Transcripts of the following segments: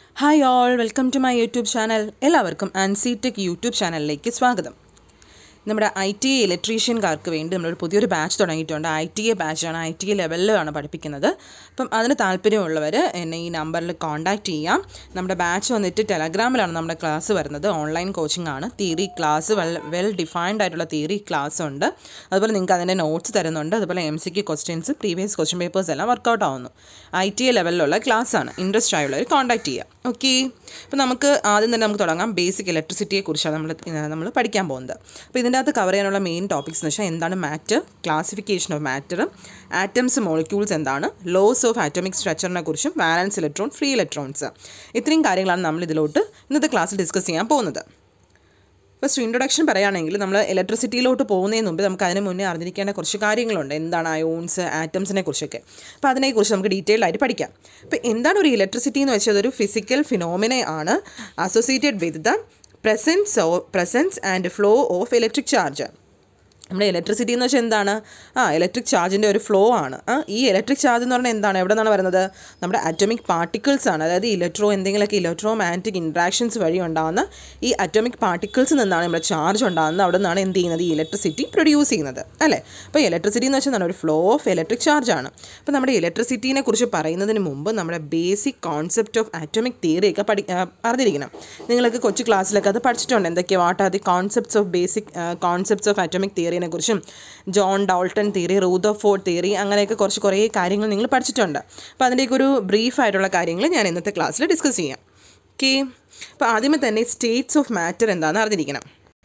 Hi all welcome to my YouTube channel എല്ലാവർക്കും Ancy tech YouTube ചാനലിലേക്ക് സ്വാഗതം നമ്മുടെ ഐ ടി എ ഇലക്ട്രീഷ്യൻകാർക്ക് വേണ്ടി നമ്മളൊരു പുതിയൊരു ബാച്ച് തുടങ്ങിയിട്ടുണ്ട് ഐ ടി എ ബാച്ചാണ് ഐ ടി എ ലെവലിലാണ് പഠിപ്പിക്കുന്നത് അപ്പം അതിന് താല്പര്യമുള്ളവർ എന്നെ ഈ നമ്പറിൽ കോൺടാക്റ്റ് ചെയ്യാം നമ്മുടെ ബാച്ച് വന്നിട്ട് ടെലഗ്രാമിലാണ് നമ്മുടെ ക്ലാസ് വരുന്നത് ഓൺലൈൻ കോച്ചിങ് ആണ് theory class well well defined ആയിട്ടുള്ള തിയറി ക്ലാസ് ഉണ്ട് അതുപോലെ നിങ്ങൾക്ക് അതിൻ്റെ നോട്ട്സ് തരുന്നുണ്ട് അതുപോലെ M C Q questions previous question papers എല്ലാം വർക്കൗട്ട് ആവുന്നു ഐ ടി എ ലെവലിലുള്ള ക്ലാസ് ആണ് ഇൻട്രസ്റ്റ് ആയുള്ളവർ കോൺടാക്ട് ചെയ്യാം ഓക്കെ അപ്പോൾ നമുക്ക് ആദ്യം തന്നെ നമുക്ക് തുടങ്ങാം ബേസിക് ഇലക്ട്രിസിറ്റിയെ കുറിച്ചാണ് നമ്മൾ നമ്മൾ പഠിക്കാൻ പോകുന്നത് അപ്പോൾ ഇതിൻ്റെ അകത്ത് കവർ ചെയ്യാനുള്ള മെയിൻ ടോപ്പിക്സ് എന്ന് വെച്ചാൽ എന്താണ് matter classification of matter atoms molecules എന്താണ് ലോസ് ഓഫ് ആറ്റോമിക് സ്ട്രക്ചറിനെ കുറിച്ചും വാലൻസ് ഇലക്ട്രോൺ ഫ്രീ ഇലക്ട്രോൺസ് ഇത്രയും കാര്യങ്ങളാണ് നമ്മൾ ഇതിലോട്ട് ഇന്നത്തെ ക്ലാസ്സിൽ ഡിസ്കസ് ചെയ്യാൻ പോകുന്നത് ഫസ്റ്റ് ഇൻട്രൊഡക്ഷൻ പറയുകയാണെങ്കിൽ നമ്മൾ ഇലക്ട്രിസിറ്റിയിലോട്ട് പോകുന്നതിന് മുമ്പ് നമുക്ക് അതിന് മുന്നേ അറിഞ്ഞിരിക്കേണ്ട കുറച്ച് കാര്യങ്ങളുണ്ട് എന്താണ് അയോൺസ് ആറ്റംസിനെ കുറിച്ചൊക്കെ അപ്പോൾ അതിനെക്കുറിച്ച് നമുക്ക് ഡീറ്റെയിൽ ആയിട്ട് പഠിക്കാം അപ്പോൾ എന്താണ് ഒരു ഇലക്ട്രിസിറ്റി എന്ന് വെച്ചാൽ ഒരു ഫിസിക്കൽ ഫിനോമിനെ ആണ് അസോസിയേറ്റഡ് വിത്ത് ദ പ്രസൻസ് ഓ presence and flow of electric charge നമ്മുടെ ഇലക്ട്രിസിറ്റി എന്ന് വെച്ചാൽ എന്താണ് ആ ഇലക്ട്രിക് ചാർജിൻ്റെ ഒരു ഫ്ലോ ആണ് ആ ഈ ഇലക്ട്രിക് ചാർജ് എന്ന് പറഞ്ഞാൽ എന്താണ് എവിടെ നിന്നാണ് വരുന്നത് നമ്മുടെ അറ്റോമിക് പാർട്ടിക്കിൾസ് ആണ് അതായത് ഇലക്ട്രോ എന്തെങ്കിലുമൊക്കെ ഇലക്ട്രോ മാഗ്നറ്റിക് ഇൻട്രാക്ഷൻസ് വഴി ഉണ്ടാകുന്ന ഈ അറ്റോമിക് പാർട്ടിക്കിൾസ് നിന്നാണ് നമ്മുടെ ചാർജ് ഉണ്ടാകുന്നത് അവിടെ നിന്നാണ് എന്ത് ചെയ്യുന്നത് ഈ ഇലക്ട്രിസിറ്റി പ്രൊഡ്യൂസ് ചെയ്യുന്നത് അല്ലേ അപ്പോൾ ഇലക്ട്രിസിറ്റി എന്ന് വെച്ചാൽ എന്താണ് ഒരു ഫ്ലോ ഓഫ് ഇലക്ട്രിക് ചാർജ് ആണ് അപ്പോൾ നമ്മുടെ ഇലക്ട്രിസിറ്റീനെ കുറിച്ച് പറയുന്നതിന് മുമ്പ് നമ്മുടെ basic concept of atomic theory ഒക്കെ പഠി ആ, അറിഞ്ഞിരിക്കണം നിങ്ങൾക്ക് കൊച്ചു ക്ലാസ്സിലൊക്കെ അത് പഠിച്ചിട്ടുണ്ട് എന്തൊക്കെയാണ് what are the concepts of basic concepts of atomic തിയറിനെ കുറിച്ചും John Dalton theory Rutherford theory അങ്ങനെയൊക്കെ കുറച്ച് കുറേ കാര്യങ്ങൾ നിങ്ങൾ പഠിച്ചിട്ടുണ്ട് അപ്പോൾ അതിൻ്റെയൊക്കെ ഒരു ബ്രീഫ് ആയിട്ടുള്ള കാര്യങ്ങൾ ഞാൻ ഇന്നത്തെ ക്ലാസ്സിൽ ഡിസ്കസ് ചെയ്യാം ഓക്കെ അപ്പോൾ ആദ്യമേ തന്നെ സ്റ്റേറ്റ്സ് ഓഫ് മാറ്റർ എന്താണെന്ന് അറിഞ്ഞിരിക്കണം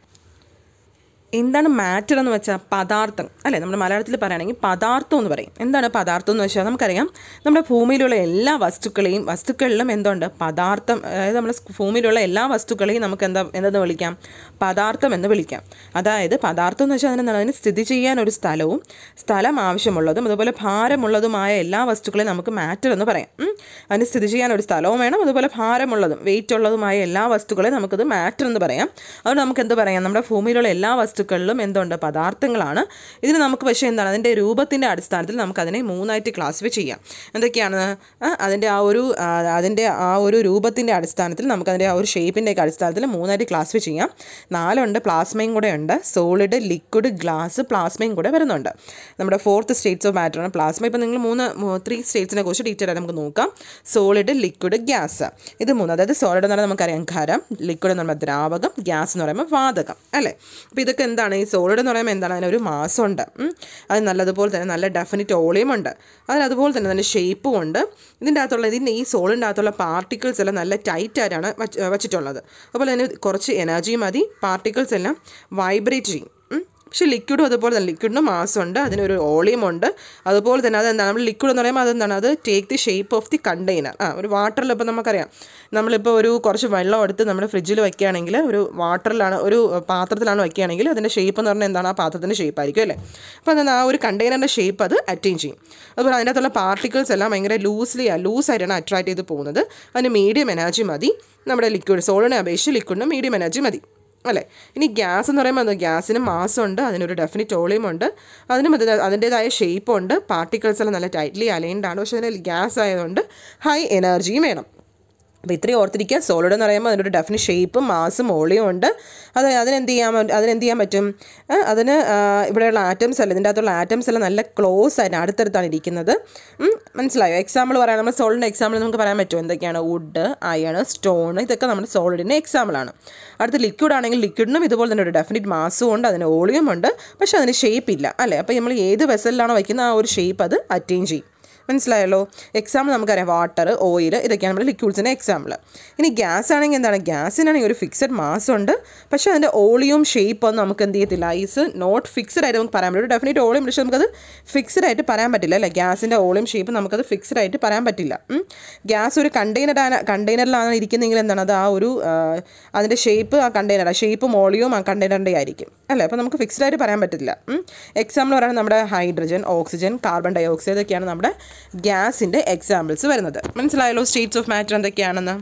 എന്താണ് മാറ്റർ എന്ന് വെച്ചാൽ പദാർത്ഥം അല്ലേ നമ്മുടെ മലയാളത്തിൽ പറയുകയാണെങ്കിൽ പദാർത്ഥം എന്ന് പറയും എന്താണ് പദാർത്ഥം എന്ന് വെച്ചാൽ നമുക്കറിയാം നമ്മുടെ ഭൂമിയിലുള്ള എല്ലാ വസ്തുക്കളെയും വസ്തുക്കളിലും എന്തുണ്ട് പദാർത്ഥം അതായത് നമ്മുടെ ഭൂമിയിലുള്ള എല്ലാ വസ്തുക്കളെയും നമുക്ക് എന്താ എന്തെന്ന് വിളിക്കാം പദാർത്ഥം എന്ന് വിളിക്കാം അതായത് പദാർത്ഥം എന്ന് വെച്ചാൽ അതിനെന്താണ് അതിന് സ്ഥിതി ചെയ്യാൻ ഒരു സ്ഥലവും സ്ഥലം ആവശ്യമുള്ളതും അതുപോലെ ഭാരമുള്ളതുമായ എല്ലാ വസ്തുക്കളെയും നമുക്ക് മാറ്റർ എന്ന് പറയാം ഉം. അതിന് സ്ഥിതി ചെയ്യാൻ ഒരു സ്ഥലവും വേണം അതുപോലെ ഭാരമുള്ളതും വെയിറ്റ് ഉള്ളതുമായ എല്ലാ വസ്തുക്കളെയും നമുക്കത് മാറ്റർ എന്ന് പറയാം അതുകൊണ്ട് നമുക്ക് എന്ത് പറയാം നമ്മുടെ ഭൂമിയിലുള്ള എല്ലാ വസ്തുക്കളിലും എന്തുണ്ട് പദാർത്ഥങ്ങളാണ് ഇതിന് നമുക്ക് പക്ഷേ എന്താണ് അതിൻ്റെ രൂപത്തിൻ്റെ അടിസ്ഥാനത്തിൽ നമുക്ക് അതിനെ മൂന്നായിട്ട് ക്ലാസിഫൈ ചെയ്യാം എന്തൊക്കെയാണ് ആ, അതിൻ്റെ ആ ഒരു ആ, അതിൻ്റെ ആ ഒരു രൂപത്തിൻ്റെ അടിസ്ഥാനത്തിൽ നമുക്ക് അതിൻ്റെ ആ ഒരു ഷേപ്പിൻ്റെ ഒക്കെ അടിസ്ഥാനത്തിൽ മൂന്നായിട്ട് ക്ലാസിഫൈ ചെയ്യാം നാലുണ്ട് പ്ലാസ്മയും കൂടെ ഉണ്ട് സോളിഡ് ലിക്വിഡ് ഗ്ലാസ് പ്ലാസ്മയും കൂടെ വരുന്നുണ്ട് നമ്മുടെ ഫോർത്ത് സ്റ്റേറ്റ്സ് ഓഫ് മാറ്ററാണ് പ്ലാസ്മ ഇപ്പോൾ നിങ്ങൾ മൂന്ന് ത്രീ സ്റ്റേറ്റ്സിനെ കുറിച്ച് ഡീറ്റെയിൽ ആയിട്ട് നമുക്ക് നോക്കാം സോളിഡ് ലിക്വിഡ് ഗ്യാസ് ഇത് മൂന്ന് അതായത് സോളിഡ് എന്ന് പറയുമ്പോൾ നമുക്കറിയാം ഖരം ലിക്വിഡ് എന്ന് പറയുമ്പോൾ ദ്രാവകം ഗ്യാസ് എന്ന് പറയുമ്പോൾ വാതകം അല്ലേ അപ്പോൾ ഇതൊക്കെ എന്താണ് ഈ സോളിഡ് എന്ന് പറയുമ്പോൾ എന്താണ് അതിനൊരു മാസം ഉണ്ട് ഉം. അത് നല്ലതുപോലെ തന്നെ നല്ല ഡെഫിനിറ്റ് വോളിയം ഉണ്ട് അതിന് അതുപോലെ തന്നെ അതിൻ്റെ ഷേപ്പും ഉണ്ട് ഇതിൻ്റെ അകത്തുള്ള ഇതിൻ്റെ ഈ സോളിൻ്റെ അകത്തുള്ള പാർട്ടിക്കിൾസ് എല്ലാം നല്ല ടൈറ്റ് ആയിട്ടാണ് വച്ച് വച്ചിട്ടുള്ളത് അതുപോലെ തന്നെ കുറച്ച് എനർജി മതി പാർട്ടിക്കിൾസ് എല്ലാം വൈബ്രേറ്റ് ചെയ്യും ഉം. പക്ഷേ ലിക്വിഡും അതുപോലെ തന്നെ ലിക്വിഡിന് മാസമുണ്ട് അതിനൊരു വോളിയം ഉണ്ട് അതുപോലെ തന്നെ അതെന്താണ് നമ്മൾ ലിക്വിഡ് എന്ന് പറയുമ്പോൾ അതെന്താണ് അത് take the shape of the container ആ ഒരു വാട്ടറിൽ ഇപ്പോൾ നമുക്കറിയാം നമ്മളിപ്പോൾ ഒരു കുറച്ച് വെള്ളം എടുത്ത് നമ്മുടെ ഫ്രിഡ്ജിൽ വെക്കുകയാണെങ്കിൽ ഒരു വാട്ടറിലാണ് ഒരു പാത്രത്തിലാണ് വെക്കുകയാണെങ്കിൽ അതിൻ്റെ ഷേപ്പ് എന്ന് പറഞ്ഞാൽ എന്താണ് ആ പാത്രത്തിൻ്റെ ഷേപ്പ് ആയിരിക്കും അല്ലേ അപ്പോൾ അതെന്താ ആ ഒരു കണ്ടെയ്നറിൻ്റെ ഷേപ്പ് അത് അറ്റൈൻ ചെയ്യും അതുപോലെ അതിൻ്റെ അകത്തുള്ള പാർട്ടിക്കിൾസ് എല്ലാം ഭയങ്കര ലൂസ്ലി ലൂസായിട്ടാണ് അട്രാക്ട് ചെയ്ത് പോകുന്നത് അതിന് മീഡിയം എനർജി മതി നമ്മുടെ ലിക്വിഡ് സോളിനെ അപേക്ഷിച്ച് ലിക്വിഡിന് മീഡിയം എനർജി മതി അല്ലേ ഇനി ഗ്യാസ് എന്ന് പറയുമ്പോൾ എന്താ ഗ്യാസിന് മാസമുണ്ട് അതിനൊരു ഡെഫിനിറ്റ് വോളിയം ഉണ്ട് അതിനും അത് അതിൻ്റേതായ ഷേപ്പുണ്ട് പാർട്ടിക്കിൾസ് എല്ലാം നല്ല ടൈറ്റ്ലി അലൈൻഡ് ആണ് പക്ഷേ അതിന് ഗ്യാസ് ആയതുകൊണ്ട് ഹൈ എനർജിയും വേണം അപ്പോൾ ഇത്രയും ഓർത്തിരിക്കുക സോളിഡ് എന്ന് പറയുമ്പോൾ അതിനൊരു ഡെഫിനിറ്റ് ഷേപ്പും മാസും വോളിയം ഉണ്ട് അത് അതിനെന്ത് ചെയ്യാൻ പറ്റും അതിനെന്ത് ചെയ്യാൻ പറ്റും ആ, അതിന് ആ, ഇവിടെയുള്ള ആറ്റംസ് അല്ല ഇതിൻ്റെ അകത്തുള്ള ആറ്റംസ് എല്ലാം നല്ല ക്ലോസ് ആയിട്ട് അടുത്തടുത്താണ് ഇരിക്കുന്നത് ഉം, മനസ്സിലായോ എക്സാമ്പിൾ പറയാം നമ്മൾ സോളിഡിൻ്റെ എക്സാമ്പിൾ നമുക്ക് പറയാൻ പറ്റുമോ എന്തൊക്കെയാണ് വുഡ് അയൺ സ്റ്റോൺ ഇതൊക്കെ നമ്മുടെ സോളിഡിൻ്റെ എക്സാമ്പിളാണ് അടുത്ത ലിക്വിഡ് ആണെങ്കിൽ ലിക്വിഡിനും ഇതുപോലെ തന്നെ ഒരു ഡെഫിനിറ്റ് മാസും ഉണ്ട് അതിന് വോളിയം ഉണ്ട് പക്ഷേ അതിന് ഷേപ്പ് ഇല്ല അല്ലേ അപ്പോൾ നമ്മൾ ഏത് വെസലിലാണോ വയ്ക്കുന്ന ആ ഒരു ഷേപ്പ് അത് അറ്റൈൻ ചെയ്യും മനസ്സിലായല്ലോ എക്സാമ്പിൾ നമുക്കറിയാം വാട്ടർ ഓയിൽ ഇതൊക്കെയാണ് നമ്മുടെ ലിക്വിഡ്സിൻ്റെ എക്സാമ്പിൾ ഇനി ഗ്യാസ് ആണെങ്കിൽ എന്താണ് ഗ്യാസിനാണെങ്കിൽ ഒരു ഫിക്സഡ് മാസ് ഉണ്ട് പക്ഷേ അതിൻ്റെ ഓളിയും ഷേപ്പ് ഒന്നും നമുക്ക് എന്ത് ചെയ്യത്തില്ല ഈസ് നോട്ട് ഫിക്സഡ് ആയിട്ട് നമുക്ക് പറയാൻ പറ്റില്ല ഒരു ഡെഫിനറ്റ് ഓളിയം പക്ഷേ നമുക്കത് ഫിക്സഡ് ആയിട്ട് പറയാൻ പറ്റില്ല അല്ലേ ഗ്യാസിൻ്റെ ഓളിയം ഷേപ്പ് നമുക്കത് ഫിക്സഡ് ആയിട്ട് പറയാൻ പറ്റില്ല ഉം. ഗ്യാസ് ഒരു കണ്ടെയ്നറാണ് കണ്ടെയ്നറിലാണ് ഇരിക്കുന്നതെങ്കിൽ എന്താണ് അത് ആ ഒരു ആ, അതിൻ്റെ ഷേപ്പ് ആ കണ്ടെയ്നർ ആ ഷേപ്പും ഓളിയും ആ കണ്ടെയ്നറിൻ്റെ ആയിരിക്കും അല്ലേ അപ്പോൾ നമുക്ക് ഫിക്സ്ഡ് ആയിട്ട് പറയാൻ പറ്റില്ല എക്സാമ്പിൾ പറയുന്നത് നമ്മുടെ hydrogen oxygen carbon dioxide ഇതൊക്കെയാണ് നമ്മുടെ ഗ്യാസിൻ്റെ എക്സാമ്പിൾസ് വരുന്നത് മനസ്സിലായല്ലോ സ്റ്റേറ്റ്സ് ഓഫ് മാറ്റർ എന്തൊക്കെയാണെന്ന്